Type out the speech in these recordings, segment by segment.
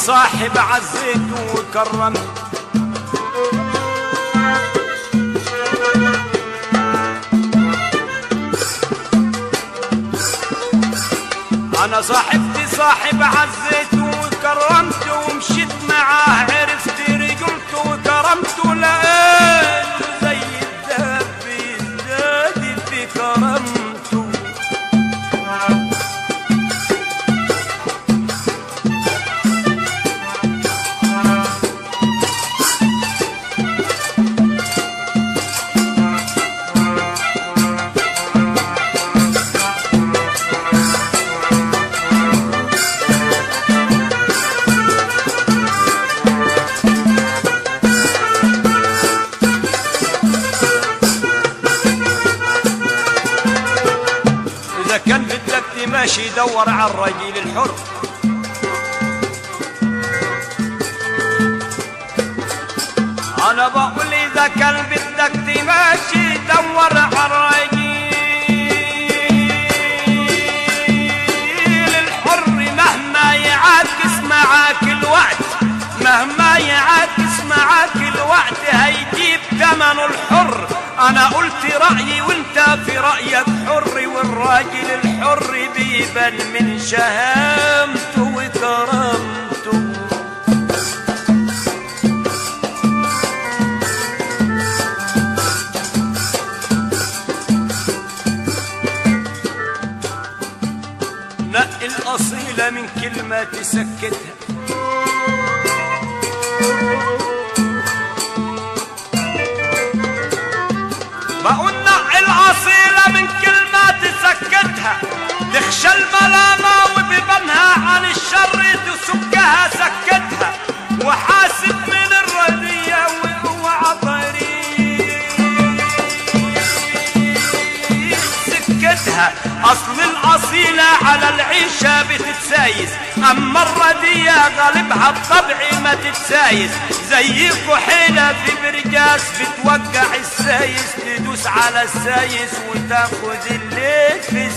صاحب عزيت وكرمت انا صاحبتي صاحب عزيت وكرمت ومشيت معاه عرفت رجلت وكرمت لقيت زي الدب يزداد في كرمته إذا كان بدك تماشي دور على الرجل الحر أنا بقول إذا كان بدك تماشي دور على الرجل الحر مهما يعاكس معاك الوقت مهما يعاكس معاك الوقت هيجيب ثمنه الحر انا قلت رأيي وانت في رأيك حر والراجل الحر بيبان من شهامته وكرامته نقي الأصيلة من كلمة تسكتها بقول نقي الأصيلة من كلمة تسكتها تخشى الملامة وببنها عن الشر تسكها سكتها وحاسب من الردية واوعى طريق سكتها اصل الاصيلة على العيشة بتتسايس اما الردية غالبها بطبع ما تتسايس زي كحيلة في برجاس بتوقع السايس تدوس على السايس وتاخد الليل في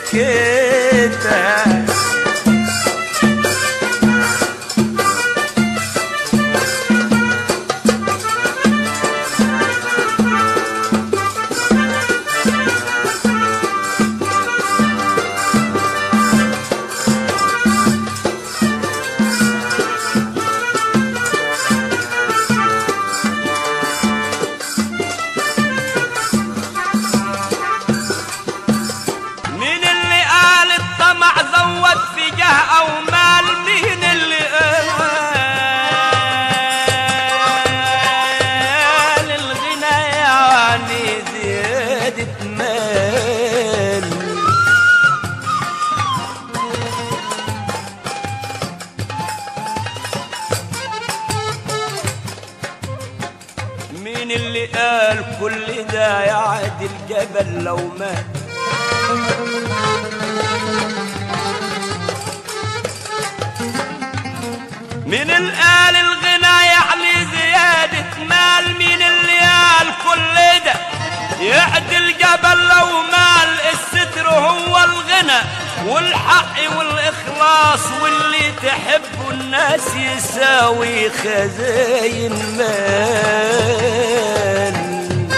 سكتها مين اللي قال الطمع زود في جاه او مال مين اللي قال الغنى يعني زيادة مال مين اللي قال كل ده يعدي الجبل لو مات من القال الغنى يعني زيادة مال مين اللي قال كل ده يعدي الجبل لو مال الستر هو الغنى والحق والإخلاص واللي تحبه الناس يساوي خزاين مال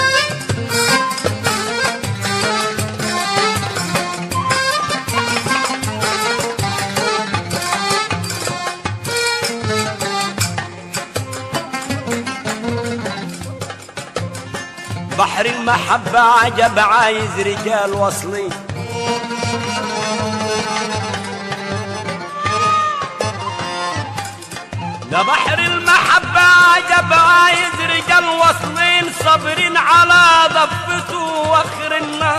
بحر المحبة عجب عايز رجال واصلين ده بحر المحبة عجب عايز رجال واصلين صابرين على ضفته واخر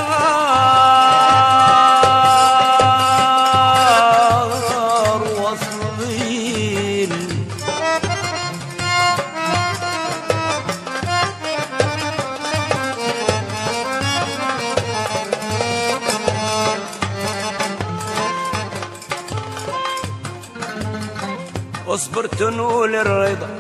النهار واصلين اصبر تنول الرضا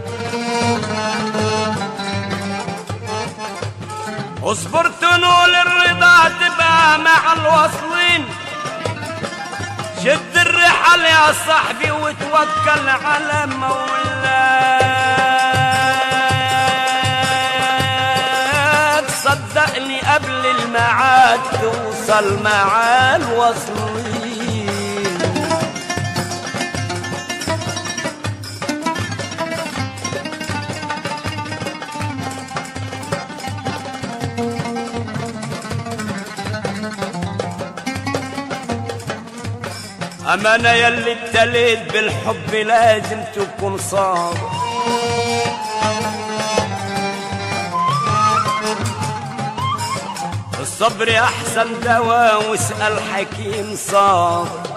اصبر تنول الرضا تبقى مع الواصلين شد الرحال تعال يا صاحبي وتوكل على مولاك صدقني قبل الميعاد توصل مع الوصلين أمانة يلي ابتليت بالحب لازم تكون صابر الصبر أحسن دواء واسأل حكيم صابر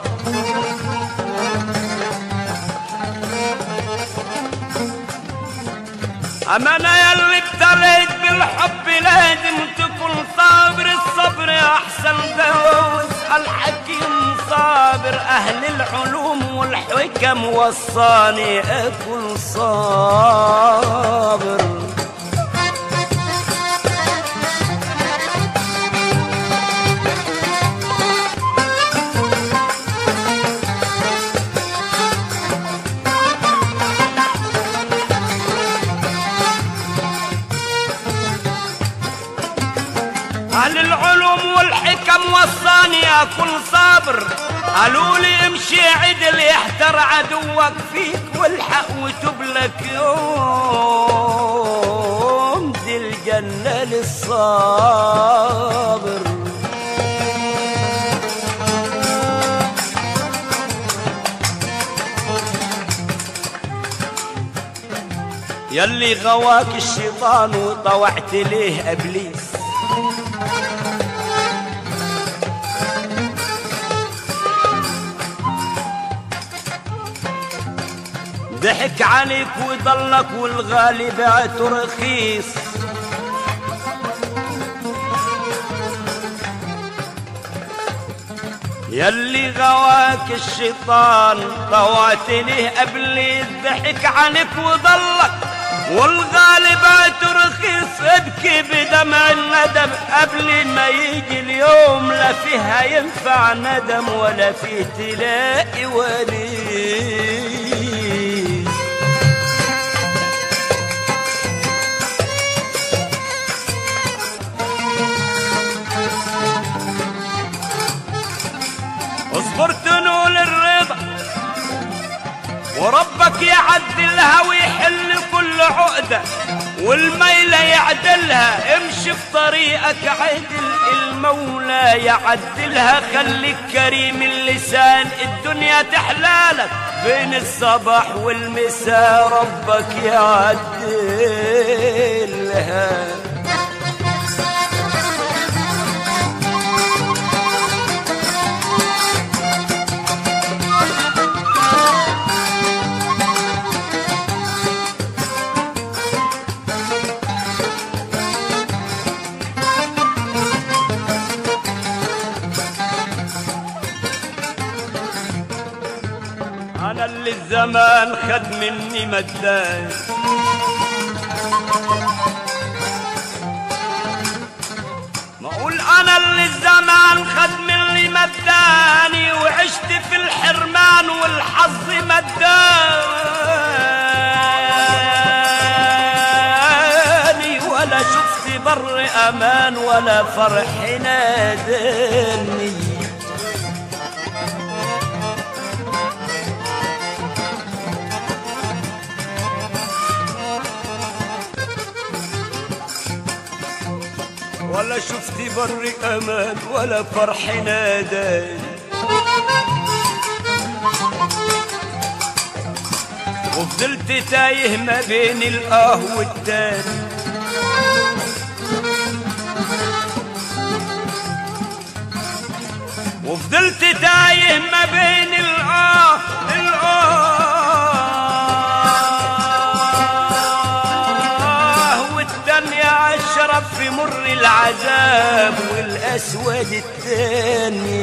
أمانة يلي ابتليت بالحب لازم تكون صابر الصبر أحسن دواء واسأل حكيم صابر أهل العلوم والحكم وصاني أكون صابر أهل العلوم والحكم وصاني أكون صابر قالوا لي امشي عدل يحتر عدوك فيك والحق وتب لك يوم دي الجنة للصابر يلي غواك الشيطان وطوعت ليه ابليس ضحك عليك وضلك والغالي بعته رخيص يلي غواك الشيطان طوعت ليه قبل الضحك عليك وضلك والغالي بعته رخيص ابكي بدمع الندم قبل ما يجي اليوم لا فيها ينفع ندم ولا فيه تلاقي ولي اصبر تنول الرضا وربك يعدلها ويحل كل عقدة والميلة يعدلها امشي في طريقك عدل المولى يعدلها خليك كريم اللسان الدنيا تحلالك بين الصباح والمساء ربك يعدلها انا اللي الزمان خد مني مدان ما اقول انا اللي الزمان خد مني مداني وعشت في الحرمان والحظ مداني ولا شفت بر امان ولا فرح ناداني ولا شفت بر امان ولا فرح ناداني وفضلت تايه ما بين الاه والتاني وفضلت تايه ما بين الاه الاه والدنيا اشرب في مر العذاب والاسود الثاني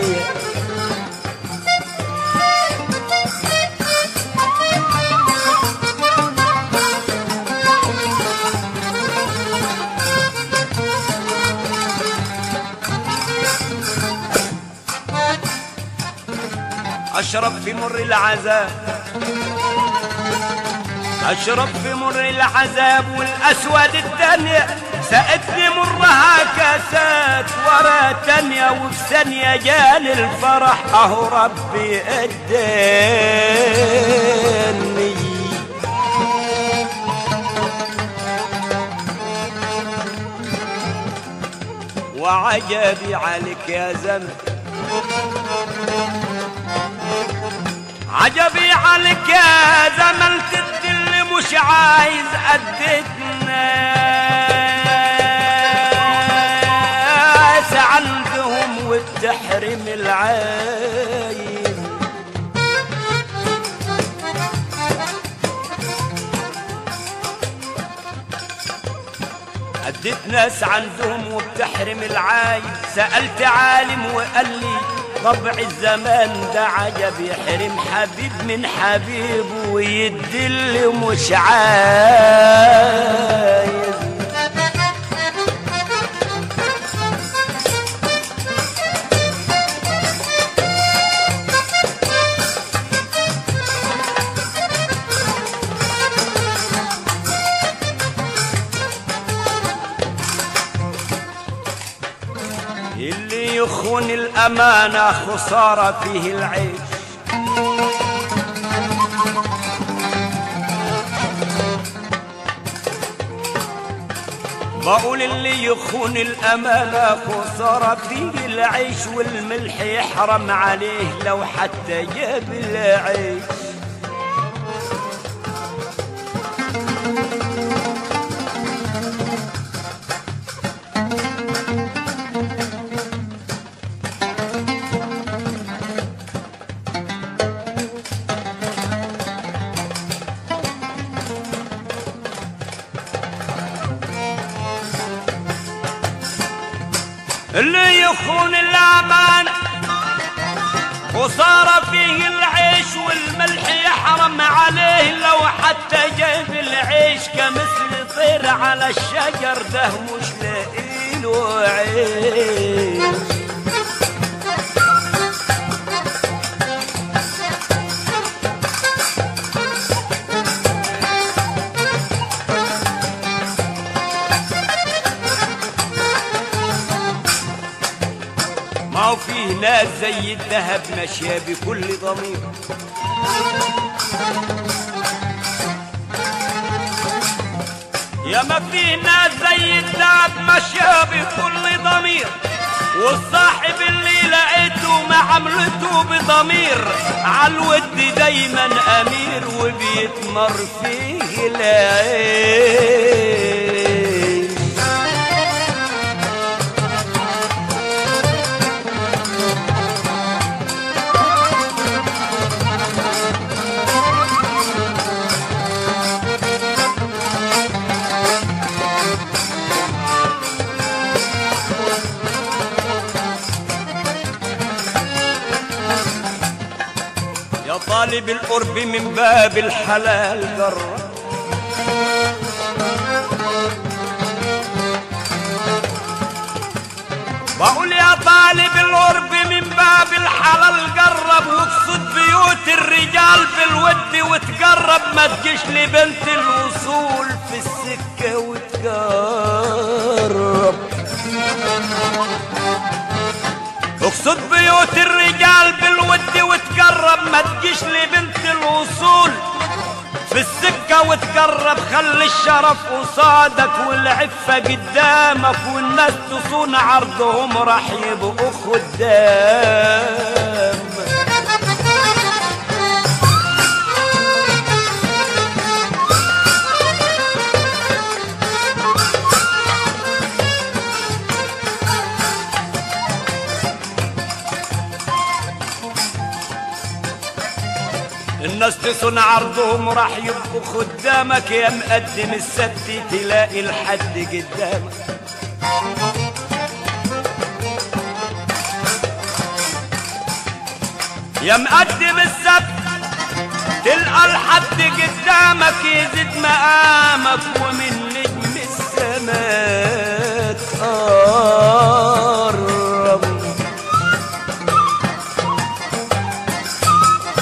اشرب في مر العذاب اشرب في مر العذاب والاسود الدنيا سقتني مرها كاسات ورا تانية وفي ثانية جاني الفرح اهو ربي اداني وعجبي عليك يا زمن عجبي عليك يا زمن تدل مش عايز قدتنا عندهم وبتحرم العايز أديت ناس عندهم وبتحرم العايز سألت عالم وقال لي طبع الزمان ده عجب يحرم حبيب من حبيبه ويدل مش عايز اللي يخون الأمانة خسارة فيه العيش بقول اللي يخون الأمانة خسارة فيه العيش والملح يحرم عليه لو حتى جاب العيش اللي يخون الأمانة وصار فيه العيش والملح يحرم عليه لو حتى جايب العيش كمثل طير على الشجر ده مش لاقيله عيش ما هو فيه ناس زي الذهب ماشية بكل ضمير يا ما فيه ناس زي الذهب ماشية بكل ضمير والصاحب اللي لقيته معاملته بضمير عالود دايما امير وبيتمر فيه العين يا طالب القرب من باب الحلال جرب بقول يا طالب القرب من باب الحلال جرب واقصد بيوت الرجال بالود وتقرب ما تجيش لبنت الوصول في السكة وتقرب اقصد بيوت الرجال بالود وتقرب ما تجيش لبنت الوصول في السكة وتقرب خلي الشرف قصادك والعفة قدامك والناس تصون عرضهم راح يبقوا خدام الناس تصون عرضهم راح يبقوا خدامك يا مقدم السبت تلاقي الحد قدامك يا مقدم السبت تلقى الحد قدامك يزيد مقامك ومن نجم السماء تقرب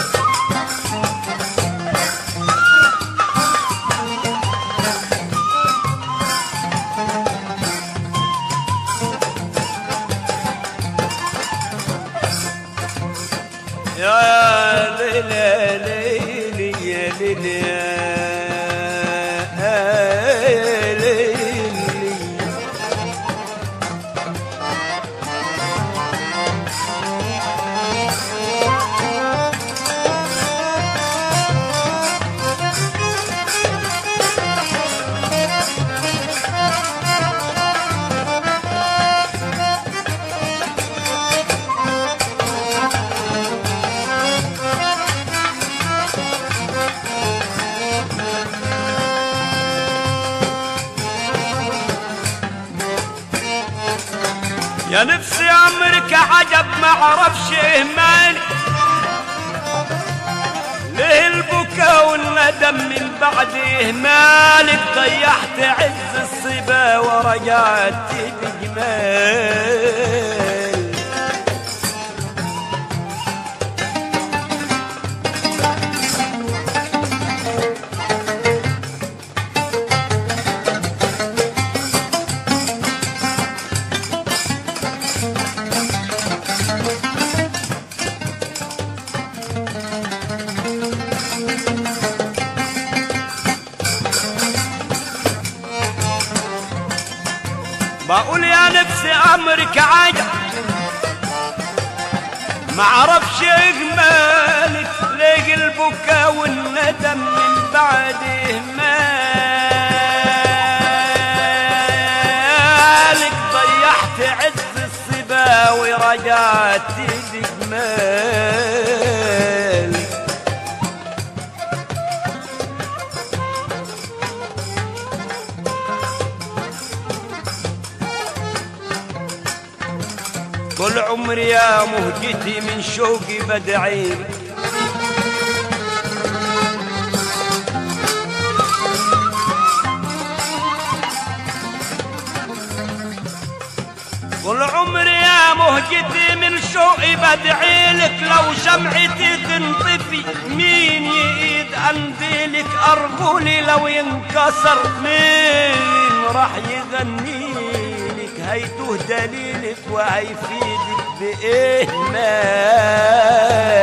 يا نفسي امرك عجب ما عرفش اهمال ليه البكا والندم من بعد اهمالك ضيعت عز الصبا ورجعت بجمال بقول يا نفسي امرك عجب ما عرفش اجمالك ليه البكا والندم من بعد اهمالك ضيعت عز الصبا ورجعت بجمالك طول عمري يا مهجتي من شوقي بدعي طول عمري يا مهجتي من شوقي بدعي لك لو شمعتي تنطفي مين يقيد انديلك ارجلي لو ينكسر مين راح يغني لك هيتوه دليلك وهيفيدك بايه مال